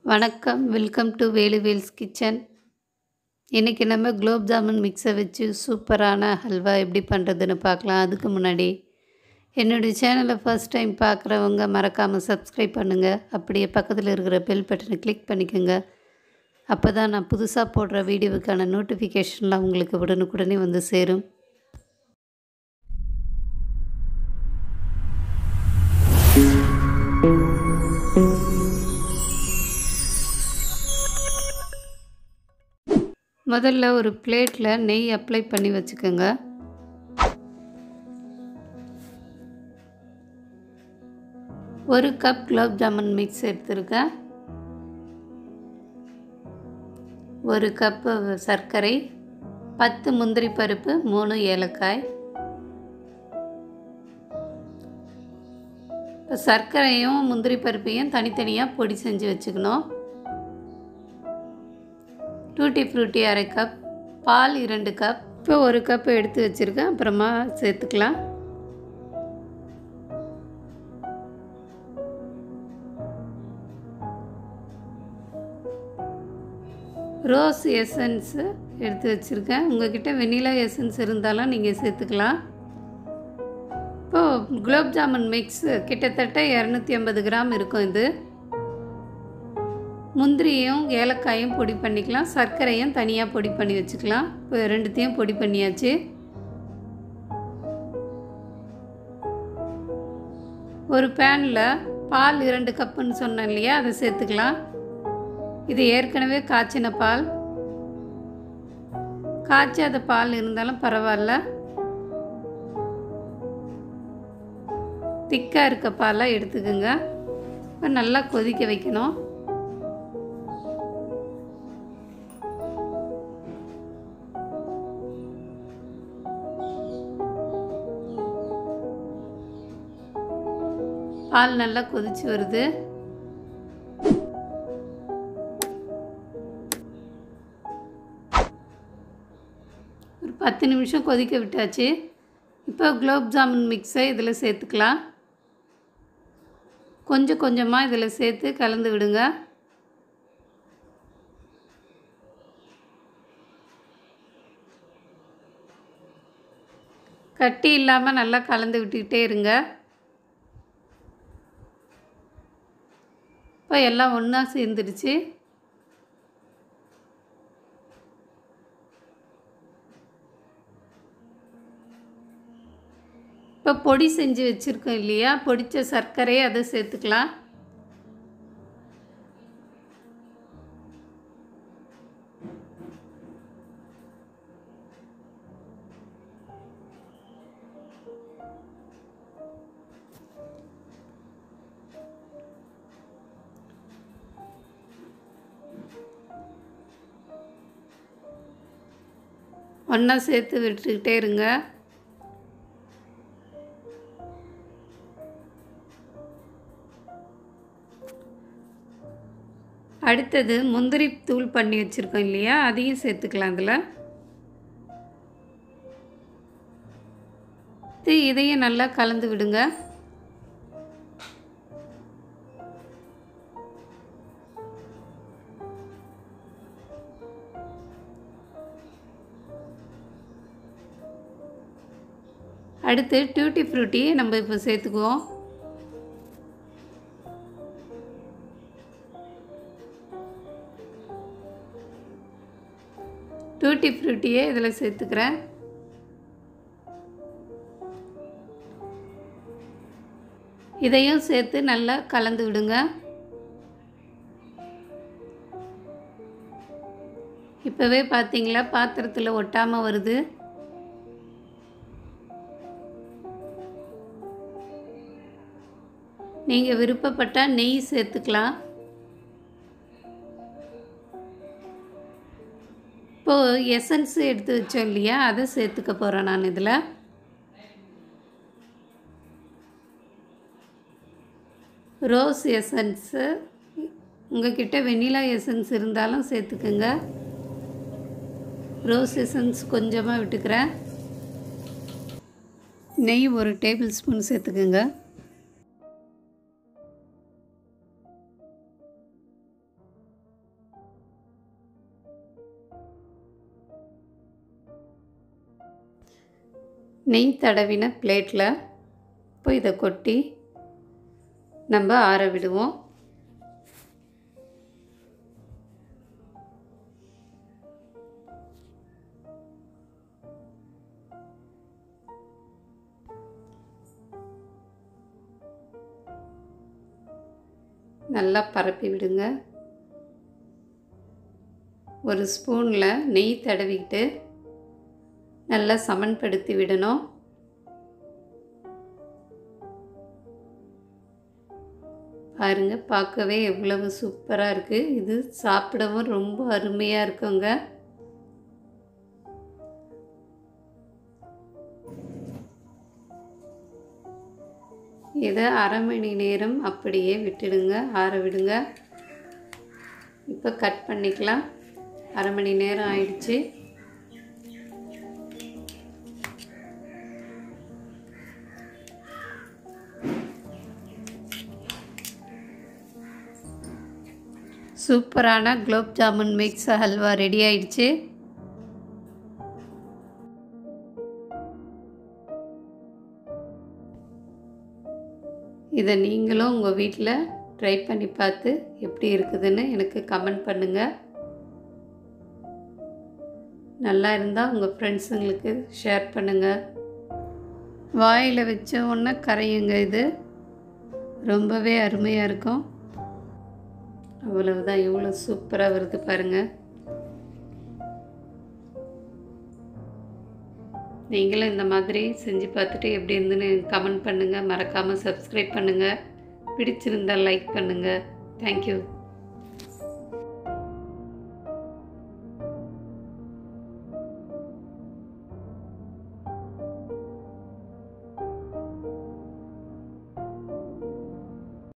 வணக்கம் welcome to வேலுவேல்ஸ் kitchen இன்றைக்கி நம்ம குலோப் ஜாமுன் மிக்ஸை வச்சு சூப்பரான ஹல்வா எப்படி பண்ணுறதுன்னு பார்க்கலாம் அதுக்கு முன்னாடி என்னுடைய சேனலை ஃபர்ஸ்ட் டைம் பார்க்குறவங்க மறக்காமல் சப்ஸ்கிரைப் பண்ணுங்கள் அப்படியே பக்கத்தில் இருக்கிற பெல் பட்டனை கிளிக் பண்ணிக்கோங்க அப்போ தான் நான் புதுசாக போடுற வீடியோவுக்கான நோட்டிஃபிகேஷன்லாம் உங்களுக்கு உடனுக்குடனே வந்து சேரும் முதல்ல ஒரு பிளேட்டில் நெய் அப்ளை பண்ணி வச்சுக்கோங்க ஒரு கப் குலாப் ஜாமுன் மிக்ஸ் எடுத்துருக்கேன் ஒரு கப்பு சர்க்கரை பத்து முந்திரி பருப்பு மூணு ஏலக்காய் இப்போ சர்க்கரையும் முந்திரி பருப்பையும் தனித்தனியாக பொடி செஞ்சு வச்சுக்கணும் டூட்டி ஃப்ரூட்டி அரை கப் பால் இரண்டு கப் இப்போ ஒரு கப் எடுத்து வச்சுருக்கேன் அப்புறமா சேர்த்துக்கலாம் ரோஸ் எசன்ஸு எடுத்து வச்சுருக்கேன் உங்கள்கிட்ட வெனிலா எசன்ஸ் இருந்தாலும் நீங்கள் சேர்த்துக்கலாம் இப்போது குலோப் ஜாமுன் மிக்ஸு கிட்டத்தட்ட இரநூத்தி ஐம்பது கிராம் இருக்கும் இது முந்திரியும் ஏலக்காயும் பொடி பண்ணிக்கலாம் சர்க்கரையும் தனியாக பொடி பண்ணி வச்சுக்கலாம் இப்போ ரெண்டுத்தையும் பொடி பண்ணியாச்சு ஒரு பேனில் பால் இரண்டு கப்புன்னு சொன்னேன் இல்லையா அதை சேர்த்துக்கலாம் இது ஏற்கனவே காய்ச்சின பால் காய்ச்சாத பால் இருந்தாலும் பரவாயில்ல திக்காக இருக்க பாலாக எடுத்துக்கோங்க இப்போ நல்லா கொதிக்க வைக்கணும் பால் நல்லா கொதிச்சு வருது ஒரு பத்து நிமிஷம் கொதிக்க விட்டாச்சு இப்போ குலோப் ஜாமுன் மிக்ஸை இதில் சேர்த்துக்கலாம் கொஞ்சம் கொஞ்சமாக இதில் சேர்த்து கலந்து விடுங்க கட்டி இல்லாமல் நல்லா கலந்து விட்டுக்கிட்டே இருங்க இப்போ எல்லாம் ஒன்றா சேர்ந்துடுச்சு இப்போ பொடி செஞ்சு வச்சுருக்கோம் இல்லையா பொடித்த சர்க்கரையை அதை சேர்த்துக்கலாம் ஒன்றா சேர்த்து விட்டுக்கிட்டே இருங்க அடுத்தது முந்திரி தூள் பண்ணி வச்சுருக்கோம் இல்லையா அதையும் சேர்த்துக்கலாம் அதில் இதையும் நல்லா கலந்து விடுங்க அடுத்து டியூட்டி ஃப்ரூட்டி நம்ம இப்போ சேர்த்துக்குவோம் டூட்டி ஃப்ரூட்டியே இதில் சேர்த்துக்கிறேன் இதையும் சேர்த்து நல்லா கலந்து விடுங்க இப்போவே பார்த்தீங்களா பாத்திரத்தில் ஒட்டாமல் வருது நீங்கள் விருப்பப்பட்டால் நெய் சேர்த்துக்கலாம் இப்போது எசன்ஸ் எடுத்து வச்சோம் இல்லையா அதை சேர்த்துக்க போகிறேன் நான் இதில் ரோஸ் எசன்ஸு உங்கள்கிட்ட வெண்ணிலா எசன்ஸ் இருந்தாலும் சேர்த்துக்குங்க ரோஸ் எசன்ஸ் கொஞ்சமாக விட்டுக்கிறேன் நெய் ஒரு டேபிள் ஸ்பூன் சேர்த்துக்குங்க நெய் தடவின பிளேட்டில் இப்போ இதை கொட்டி நம்ம ஆற விடுவோம் நல்லா பரப்பி விடுங்க ஒரு ஸ்பூனில் நெய் தடவிக்கிட்டு நல்லா சமன்படுத்தி விடணும் பாருங்க பார்க்கவே எவ்வளவு சூப்பராக இருக்குது இது சாப்பிடவும் ரொம்ப அருமையாக இருக்குங்க இதை அரை மணி நேரம் அப்படியே விட்டுடுங்க ஆற விடுங்க இப்போ கட் பண்ணிக்கலாம் அரை மணி நேரம் ஆயிடுச்சு சூப்பரான குலோப் ஜாமுன் மிக்ஸ் ஹல்வா ரெடி ஆயிடுச்சு இதை நீங்களும் உங்கள் வீட்டில் ட்ரை பண்ணி பார்த்து எப்படி இருக்குதுன்னு எனக்கு கமெண்ட் பண்ணுங்கள் நல்லா இருந்தால் உங்கள் ஃப்ரெண்ட்ஸுங்களுக்கு ஷேர் பண்ணுங்கள் வாயில் வச்ச உடனே கரையுங்க இது ரொம்பவே அருமையாக இருக்கும் அவ்வளவுதான் எவ்வளோ சூப்பராக வருது பாருங்கள் நீங்களும் இந்த மாதிரி செஞ்சு பார்த்துட்டு எப்படி இருந்துன்னு கமெண்ட் பண்ணுங்கள் மறக்காமல் சப்ஸ்கிரைப் பண்ணுங்கள் பிடிச்சிருந்தால் லைக் பண்ணுங்கள் தேங்க்யூ